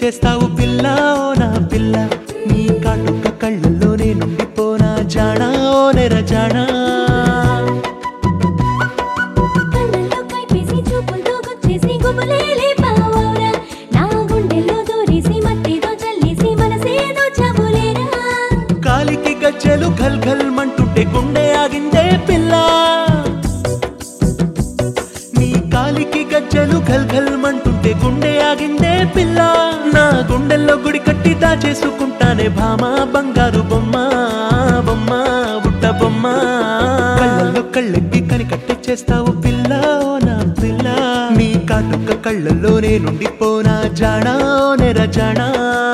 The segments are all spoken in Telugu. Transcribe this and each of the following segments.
చేస్తావు పిల్ల ఓ నా పిల్ల నీ కాటుక కళ్ళల్లోనే నుండిపోనా జానా ఓ నెర జానా కళ్ళల్లో కైపేసి చూపులతో గుచ్చేసి గుబులేలే పావురా నా గుండెల్లో దూరేసి మత్తేదో చల్లేసి మనసేదో చబులేరా కాలికి గజ్జెలు ఘల్ ఘల్ మంటుంటే గుండె ఆగిందే పిల్ల నీ కాలికి గజ్జెలు ఘల్ ఘల్ మంటుంటే గుండె ఆగిందే పిల్ల నా గుండెల్లో గుడి కట్టి దాచేసుకుంటానే భామ బంగారు బొమ్మ బొమ్మ బుట్ట బొమ్మ కళ్ళల్లో కళ్ళెట్టి కని కట్టెచ్చేస్తావు పిల్ల ఓ నా పిల్ల నీ కాటుక కళ్ళల్లోనే నుండిపోనా జానా ఓ నెర జానా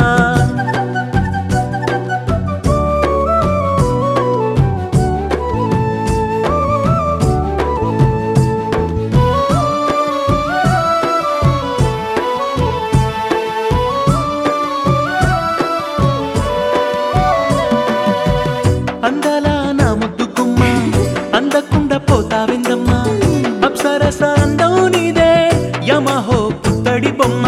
అందాల నా ముద్దు గుమ్మ అందకుండా పోతావిందమ్మా అప్సరస అందం నీదే యమహో పుత్తడి బొమ్మ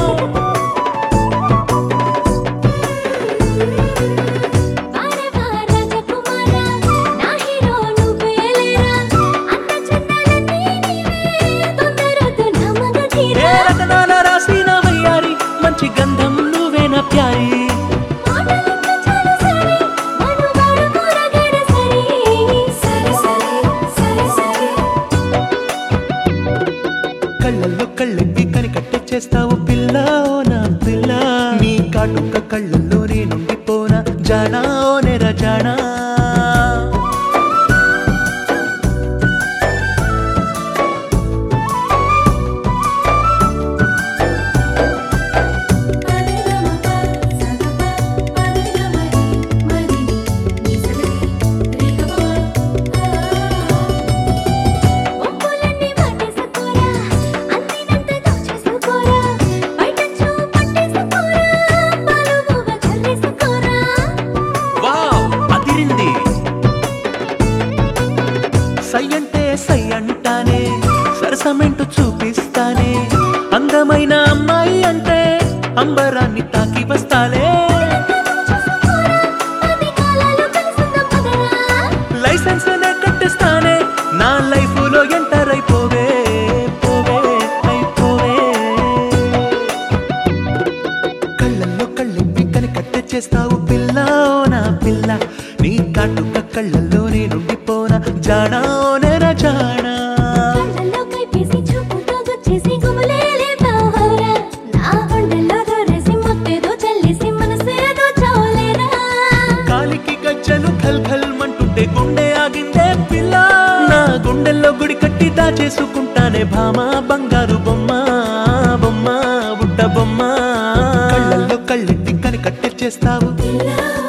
వారవా రాజకుమారా నా హీరో నువ్వేలేరా అంత చందాలన్నీ నీవే తొందరొద్దు నా మగ ఏ తీరా రతనాల రాసిన వయ్యారి మంచి గంధం నువ్వేనా ప్యారి మాటలింక చాలు సరే మనువాడు కూరగాడ సరే సరే సరే సరే సరే కళ్ళల్లో కళ్ళెట్టి కని కట్టెచ్చేస్తావు పిల్ల ఓ నా పిల్ల నీ కాటుక కళ్ళల్లోనే నుండిపోనా జానా ఓ నెర జానా ఒంపులన్నీ వాటేసుకోరా అందినంత దోచేసుకోరా బయట చూపట్టేసుకోరా పాలు బువ్వ చల్లేసుకోరా వావ్ అదిరింది సై అంటే సై అంటానే సరసమెంటు చూపిస్తానే అందమైన అమ్మాయి అంటే అంబరాన్ని తాకి వస్తాలే పది కాలాలు కలిసిందాం పదరా లైసెన్స్ నే కట్టిస్తానే నా లైఫ్ లో ఎంటర్ అయిపోవే పోవే అయిపోవే కళ్ళల్లో కళ్ళెప్పి కని కట్టెచ్చేస్తావు పిల్ల ఓ నా పిల్ల నీ కాటుక కళ్ళల్లోనే నుండిపోనా జానా ఓ నెర జానా కళ్ళల్లో కైపేసి చూపుతో గుచ్చేసి గుబులేలే పావురా నా గుండెల్లో దూరేసి మత్తేదో చల్లేసి మనసేదో చాలేరా కాలికి గజ్జలు ఖల్ ఖల్ మంటుంటే గుండె ఆగిందే పిల్ల నా గుండెల్లో గుడి కట్టి దాచేసుకుంటానే భామ బంగారు బొమ్మ బొమ్మ బుట్ట బొమ్మ కళ్ళల్లో కళ్ళెట్టి కని కట్టెచ్చేస్తావు పిల్ల